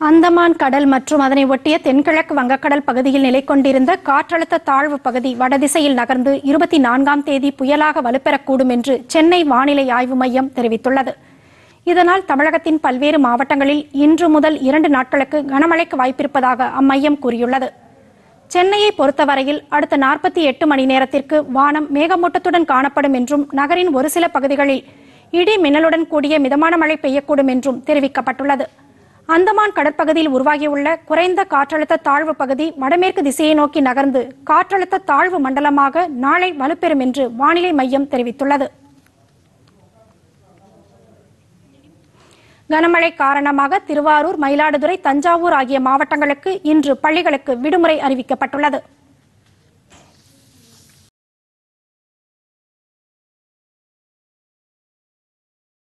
அந்தமான் கடல் மற்றும் அதனை ஒட்டிய தென்கிழக்கு வங்கக்கடல் பகுதியில் நிலை கொண்டிருந்த காற்றழுத்த தாழ்வு பகுதி வடதிசையில் நகர்ந்து இருபத்தி நான்காம் தேதி புயலாக வலுப்பெறக்கூடும் என்று சென்னை வானிலை ஆய்வு மையம் தெரிவித்துள்ளது இதனால் தமிழகத்தின் பல்வேறு மாவட்டங்களில் இன்று முதல் இரண்டு நாட்களுக்கு கனமழைக்கு வாய்ப்பிருப்பதாக அம்மையம் கூறியுள்ளது சென்னையை பொறுத்தவரையில் அடுத்த நாற்பத்தி எட்டு மணி நேரத்திற்கு வானம் மேகமூட்டத்துடன் காணப்படும் என்றும் நகரின் ஒரு சில பகுதிகளில் இடி மின்னலுடன் கூடிய மிதமான மழை பெய்யக்கூடும் என்றும் தெரிவிக்கப்பட்டுள்ளது அந்தமான் கடற்பகுதியில் உருவாகியுள்ள குறைந்த காற்றழுத்த தாழ்வு பகுதி வடமேற்கு திசையை நோக்கி நகர்ந்து காற்றழுத்த தாழ்வு மண்டலமாக நாளை வலுப்பெறும் என்று வானிலை மையம் தெரிவித்துள்ளது கனமழை காரணமாக திருவாரூர் மயிலாடுதுறை தஞ்சாவூர் ஆகிய மாவட்டங்களுக்கு இன்று பள்ளிகளுக்கு விடுமுறை அறிவிக்கப்பட்டுள்ளது